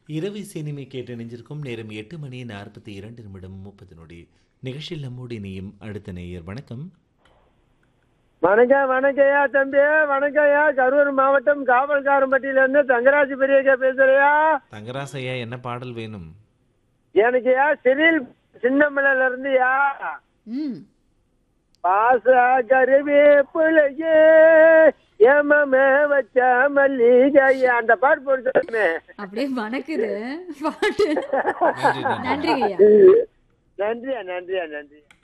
இரவு சினிமை கேட்டு இணைஞ்சிருக்கும் நேரம் எட்டு மணி நாற்பத்தி இரண்டு நிமிடம் முப்பது நொடி நிகழ்ச்சியில் நம்மோடு இணையும் அடுத்த நேயர் வணக்கம் வணக்கம் வணக்கம்யா தம்பி வணக்கம்யா கரூர் மாவட்டம் காவல்காரம்பட்டியில இருந்து தங்கராஜ் பெரியக்கா பேசுறியா தங்கராசையா என்ன பாடல் வேணும் எனக்குயா சிறில் சின்னமலையில இருந்துயா ம் பாச கருவேப்பிலையே ஏமமே வச்ச மல்லிகையா அந்த பாட்டு போட்டு அப்படியே மணக்குது பாட்டு நன்றி, நன்றி. நன்றிங்க ஐயா நன்றியா நன்றியா நன்றி